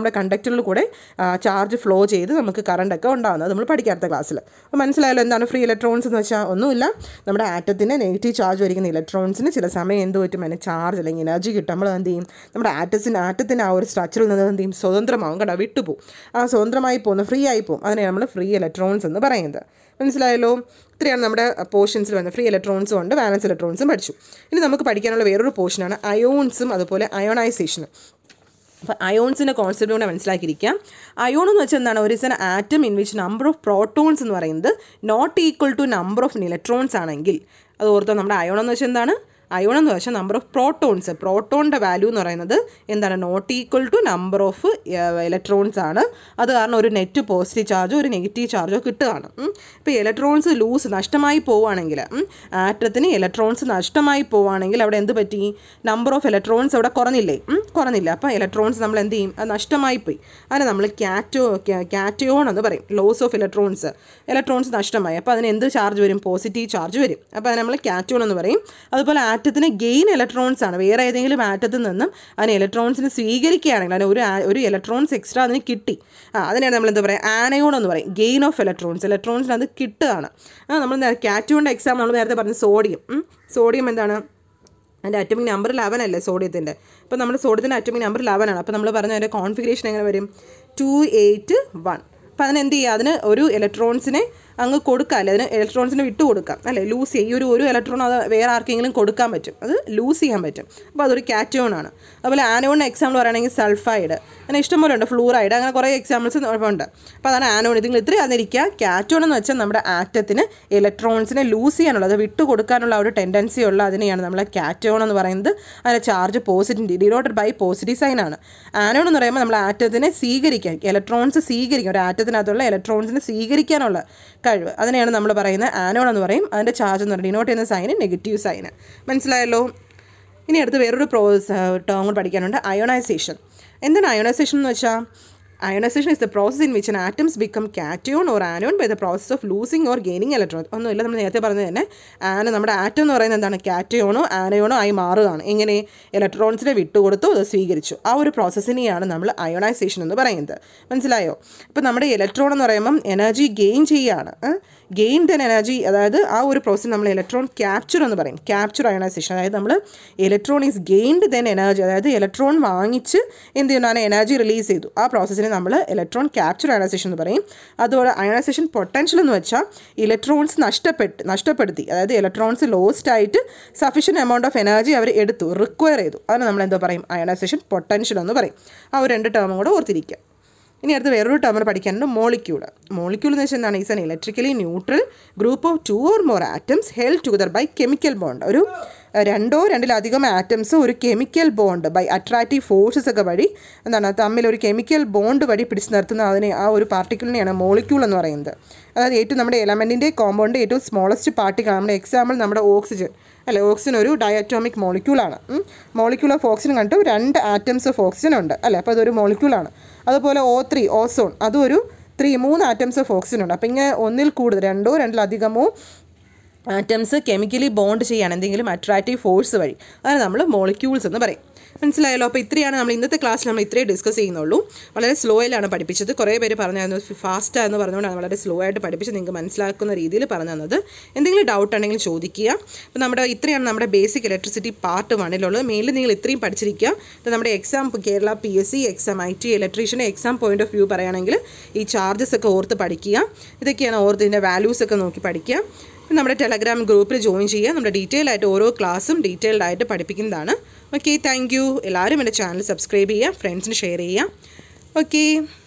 നമ്മുടെ കണ്ടക്ടറിൽ കൂടെ ചാർജ് ഫ്ലോ ചെയ്ത് നമുക്ക് കറണ്ടൊക്കെ ഉണ്ടാകുന്നത് നമ്മൾ പഠിക്കാത്ത ക്ലാസ്സിൽ അപ്പോൾ മനസ്സിലായല്ലോ എന്താണ് ഫ്രീ ഇലക്ട്രോൺസ് എന്ന് വെച്ചാൽ ഒന്നുമില്ല നമ്മുടെ ആറ്റത്തിന് നെഗറ്റീവ് ചാർജ് വരിക്കുന്ന ഇലക്ട്രോൺസിന് ചില സമയം എന്ത് പറ്റും അതിന് ചാർജ് അല്ലെങ്കിൽ എനർജി കിട്ടും നമ്മൾ എന്ത് ചെയ്യും നമ്മുടെ ആറ്റത്തിന് ആറ്റത്തിന് ആ ഒരു സ്ട്രക്ചറിൽ നിന്ന് എന്ത് ചെയ്യും സ്വതന്ത്രമാവും കേട്ടോ വിട്ടുപോകും ആ സ്വതന്ത്രമായി പോകുന്ന ഫ്രീ ആയി പോകും അതിനെ നമ്മൾ ഫ്രീ ഇലക്ട്രോൺസ് എന്ന് പറയുന്നത് മനസ്സിലായല്ലോ ഇത്രയാണ് നമ്മുടെ പോർഷൻസിൽ വന്നത് ഫ്രീ ഇലക്ട്രോൺസും ഉണ്ട് വാലൻസ് ഇലക്ട്രോൺസും പഠിച്ചു ഇനി നമുക്ക് പഠിക്കാനുള്ള വേറൊരു പോർഷനാണ് അയോൺസും അതുപോലെ അയോണൈസേഷനും അപ്പോൾ അയോൺസിൻ്റെ കോൺസെപ്റ്റ് കൂടെ മനസ്സിലാക്കിയിരിക്കാം അയോൺ എന്ന് വെച്ചാൽ എന്താണ് ഒരു is an atom in which number of protons എന്ന് പറയുന്നത് not equal to number of electrons ആണെങ്കിൽ അത് ഓർത്തോ നമ്മുടെ അയോൺ എന്ന് വെച്ചാൽ എന്താണ് അയോൺ എന്ന് വെച്ചാൽ നമ്പർ ഓഫ് പ്രോട്ടോൺസ് പ്രോട്ടോണിൻ്റെ വാല്യൂ എന്ന് പറയുന്നത് എന്താണ് not equal to number of electrons ആണ് അത് കാരണം ഒരു നെറ്റ് പോസിറ്റീവ് ചാർജോ ഒരു നെഗറ്റീവ് ചാർജോ കിട്ടുകയാണ് ഇപ്പോൾ ഇലക്ട്രോൺസ് ലൂസ് നഷ്ടമായി പോവുകയാണെങ്കിൽ ആറ്റത്തിന് ഇലക്ട്രോൺസ് നഷ്ടമായി പോവുകയാണെങ്കിൽ അവിടെ എന്ത് പറ്റി നമ്പർ ഓഫ് ഇലക്ട്രോൺസ് അവിടെ കുറഞ്ഞില്ലേ ഉം, കുറഞ്ഞില്ല അപ്പോൾ ഇലക്ട്രോൺസ് നമ്മൾ എന്ത് ചെയ്യും അത് നഷ്ടമായി പോയി അതിന് നമ്മൾ ക്യാറ്റോ ക്യാറ്റയോൺ എന്ന് പറയും ലോസ് ഓഫ് ഇലക്ട്രോൺസ് ഇലക്ട്രോൺസ് നഷ്ടമായി അപ്പോൾ അതിന് എന്ത് ചാർജ് വരും പോസിറ്റീവ് ചാർജ് വരും അപ്പോൾ അത് നമ്മൾ ക്യാറ്റോൺ എന്ന് പറയും അതുപോലെ ആറ്റത്തിന് ഗെയിൻ ഇലക്ട്രോൺസ് ആണ് വേറെ ഏതെങ്കിലും ആറ്റത്തിൽ നിന്നും അതിന് ഇലക്ട്രോൺസിന് സ്വീകരിക്കുകയാണെങ്കിൽ അതിന് ഒരു ആ- ഒരു ഇലക്ട്രോൺസ് എക്സ്ട്രാ അതിന് കിട്ടി ആ അതിനെയാണ് നമ്മൾ എന്താ പറയുക ആനയോൺ എന്ന് പറയും ഗെയിൻ ഓഫ് ഇലക്ട്രോൺസ് ഇലക്ട്രോൺസിന് അത് കിട്ടുകയാണ് ആ നമ്മൾ ക്യാറ്റോണിൻ്റെ എക്സാം നമ്മൾ നേരത്തെ പറഞ്ഞ സോഡിയം സോഡിയം എന്താണ് അതിൻ്റെ അറ്റമിക് നമ്പർ ലെവൻ അല്ലേ സോഡിയത്തിൻ്റെ അപ്പോൾ നമ്മുടെ സോഡിയത്തിൻ്റെ അറ്റമിക് നമ്പർ ലെവൻ ആണ് അപ്പോൾ നമ്മൾ പറഞ്ഞ അതിൻ്റെ കോൺഫിഗറേഷൻ എങ്ങനെ വരും ടു എയ്റ്റ് വൺ അപ്പോൾ അതിന് എന്ത് ചെയ്യുക അതിന് ഒരു ഇലക്ട്രോൺസിനെ അങ്ങ് കൊടുക്കാം അല്ലേ അതിന് ഇലക്ട്രോൺസിനെ വിട്ട് കൊടുക്കാം അല്ലേ ലൂസ് ചെയ്യും ഈ ഒരു ഒരു ഇലക്ട്രോൺ അത് വേറെ ആർക്കെങ്കിലും കൊടുക്കാൻ പറ്റും അത് ലൂസ് ചെയ്യാൻ പറ്റും അപ്പോൾ അതൊരു കാറ്റോൺ ആണ് അതുപോലെ ആനോണിന് എക്സാമ്പിൾ പറയുകയാണെങ്കിൽ സൾഫൈഡ് അങ്ങനെ ഇഷ്ടംപോലെ ഉണ്ട് ഫ്ലൂറൈഡ് അങ്ങനെ കുറേ എക്സാമ്പിൾസ് ഉണ്ട് അപ്പോൾ അതാണ് ആനോൺ ഇതിൽ ഇത്രയും അതിരിക്കുക കാറ്റോൺ എന്ന് വെച്ചാൽ നമ്മുടെ ആറ്റത്തിന് ഇലക്ട്രോൺസിനെ ലൂസ് ചെയ്യാനുള്ള അത് വിട്ട് കൊടുക്കാനുള്ള ആ ഒരു ടെൻഡൻസി ഉള്ള അതിനെയാണ് നമ്മൾ കാറ്റോൺ എന്ന് പറയുന്നത് അതിൻ്റെ charge positive denoted by positive sign ആണ് ആനോൺ എന്ന് പറയുമ്പോൾ നമ്മൾ ആറ്റത്തിനെ സ്വീകരിക്കാൻ ഇലക്ട്രോൺസ് സ്വീകരിക്കും ഒരു ആറ്റത്തിനകത്തുള്ള ഇലക്ട്രോൺസിനെ സ്വീകരിക്കാനുള്ള കഴിവ് അതിനെയാണ് നമ്മൾ പറയുന്നത് ആനോൺ എന്ന് പറയും അതിൻ്റെ ചാർജ് എന്ന് പറയുന്നത് ഡിനോട്ട് ചെയ്യുന്ന സൈന് നെഗറ്റീവ് സൈന് മനസ്സിലായല്ലോ ഇനി അടുത്ത് വേറൊരു പ്രോ ടേം കൂടി പഠിക്കാനുണ്ട് അയോണൈസേഷൻ എന്താണ് അയോണൈസേഷൻ എന്ന് വെച്ചാൽ ionization is the process in which atoms become cation or anion by the process of losing or gaining electron ഒന്നുമില്ല നമ്മൾ നേരത്തെ പറഞ്ഞത് തന്നെ ആന നമ്മുടെ ആറ്റം എന്ന് പറയുന്നത് എന്താണ് കാറ്റയോണോ ആനയോണോ ആയി മാറുകയാണ് എങ്ങനെ ഇലക്ട്രോൺസിനെ വിട്ടുകൊടുത്തു അത് സ്വീകരിച്ചു ആ ഒരു പ്രോസസ്സിനെയാണ് നമ്മൾ അയോണൈസേഷൻ എന്ന് പറയുന്നത് മനസ്സിലായോ അപ്പോൾ നമ്മുടെ ഇലക്ട്രോൺ എന്ന് പറയുമ്പം എനർജി ഗെയിൻ ചെയ്യുകയാണ് ഗെയിൻ ദൻ എനർജി അതായത് ആ ഒരു പ്രോസസ്സ് നമ്മൾ ഇലക്ട്രോൺ ക്യാപ്ചർ എന്ന് പറയും ക്യാപ്ചർ അയണൈസേഷൻ അതായത് നമ്മൾ electron is gained then energy അതായത് ഇലക്ട്രോൺ വാങ്ങിച്ച് എന്ത് ചെയ്യുന്നതാണ് എനർജി റിലീസ് ചെയ്തു ആ പ്രോസസ്സിനെ നമ്മൾ ഇലക്ട്രോൺ ക്യാപ്ചർ അയണൈസേഷൻ എന്ന് പറയും അതുപോലെ അയണൈസേഷൻ പൊട്ടൻഷ്യൽ എന്ന് വെച്ചാൽ ഇലക്ട്രോൺസ് നഷ്ടപ്പെട്ട് നഷ്ടപ്പെടുത്തി അതായത് ഇലക്ട്രോൺസ് ലോസ്റ്റ് ആയിട്ട് സഫീഷ്യൻറ്റ് എമൗണ്ട് ഓഫ് എനർജി അവർ എടുത്തു റിക്വയർ ചെയ്തു അതിന് നമ്മൾ എന്തോ പറയും അയണൈസേഷൻ പൊട്ടൻഷ്യൽ എന്ന് പറയും ആ ഒരു രണ്ട് ടേമും കൂടെ ഓർത്തിരിക്കുക ഇനി അടുത്ത് വേറൊരു ടേമർ പഠിക്കാനുണ്ട് മോളിക്യൂൾ മോളിക്യൂൾ എന്ന് വെച്ചാൽ എന്താണ് is an electrically neutral group of two or more atoms held together by chemical bond ഒരു അഹ്, രണ്ടോ രണ്ടിലധികം ആറ്റംസ് ഒരു chemical bond by attractive forces ഒക്കെ വഴി എന്താണ് തമ്മിൽ ഒരു കെമിക്കൽ ബോണ്ട് വഴി പിടിച്ചു നിർത്തുന്ന അതിനെ ആ ഒരു പാർട്ടിക്കിളിനെയാണ് മോളിക്യൂൾ എന്ന് പറയുന്നത് അതായത് ഏറ്റവും നമ്മുടെ എലമെൻറ്റിൻ്റെ കോമ്പൗണ്ട് ഏറ്റവും സ്മോളസ്റ്റ് പാർട്ടിക്കിൾ നമ്മുടെ എക്സാമ്പിൾ നമ്മുടെ ഓക്സിജൻ അല്ലെ ഓക്സിജൻ ഒരു ഡയറ്റോമിക് മോളിക്യൂളാണ് മോളിക്യൂൾ ഓഫ് ഓക്സിജൻ കണ്ടു രണ്ട് ആറ്റംസ് ഓഫ് ഓക്സിജൻ ഉണ്ട് അല്ലേ അപ്പോൾ അതൊരു മോളിക്യൂളാണ് അതുപോലെ ഓ ത്രീ ഓസോൺ അതും ഒരു ത്രീ മൂന്ന് ആറ്റംസ് ഓഫ് ഓക്സിജൻ ഉണ്ട് അപ്പോൾ ഇങ്ങനെ ഒന്നിൽ കൂടുതൽ രണ്ടോ രണ്ടിലധികമോ ആറ്റംസ് കെമിക്കലി ബോണ്ട് ചെയ്യാണ് എന്തെങ്കിലും അട്രാക്റ്റീവ് ഫോഴ്സ് വഴി അതാണ് നമ്മൾ മോളിക്യൂൾസ് എന്ന് പറയും മനസ്സിലായല്ലോ അപ്പോൾ ഇത്രയാണ് നമ്മൾ ഇന്നത്തെ ക്ലാസ്സിൽ നമ്മൾ ഇത്രയും ഡിസ്കസ് ചെയ്യുന്നുള്ളൂ വളരെ സ്ലോയിലാണ് പഠിപ്പിച്ചത് കുറേ പേര് പറഞ്ഞായിരുന്നു ഫാസ്റ്റ് എന്ന് പറഞ്ഞുകൊണ്ടാണ് വളരെ സ്ലോ ആയിട്ട് പഠിപ്പിച്ച് നിങ്ങൾക്ക് മനസ്സിലാക്കുന്ന രീതിയിൽ പറഞ്ഞു തന്നത് എന്തെങ്കിലും ഡൗട്ട് ഉണ്ടെങ്കിൽ ചോദിക്കുക അപ്പോൾ നമ്മുടെ ഇത്രയാണ് നമ്മുടെ ബേസിക് ഇലക്ട്രിസിറ്റി പാർട്ട് വണ്ണിലുള്ളത് മെയിൻലി നിങ്ങൾ ഇത്രയും പഠിച്ചിരിക്കുക ഇത് നമ്മുടെ exam Kerala P S C exam I T ഇലക്ട്രീഷ്യൻ്റെ എക്സാം പോയിന്റ് ഓഫ് വ്യൂ പറയുകയാണെങ്കിൽ ഈ ചാർജസ് ഒക്കെ ഓർത്ത് പഠിക്കുക ഇതൊക്കെയാണ് ഓർത്ത് ഇതിൻ്റെ വാല്യൂസ് ഒക്കെ നോക്കി പഠിക്കുക പിന്നെ നമ്മുടെ ടെലഗ്രാം ഗ്രൂപ്പിൽ ജോയിൻ ചെയ്യുക നമ്മുടെ ഡീറ്റെയിൽ ആയിട്ട് ഓരോ ക്ലാസ്സും ഡീറ്റെയിൽഡ് ആയിട്ട് പഠിപ്പിക്കുന്നതാണ് ഓക്കെ താങ്ക് യു എല്ലാവരും എൻ്റെ ചാനൽ സബ്സ്ക്രൈബ് ചെയ്യുക ഫ്രണ്ട്സിന് ഷെയർ ചെയ്യുക ഓക്കെ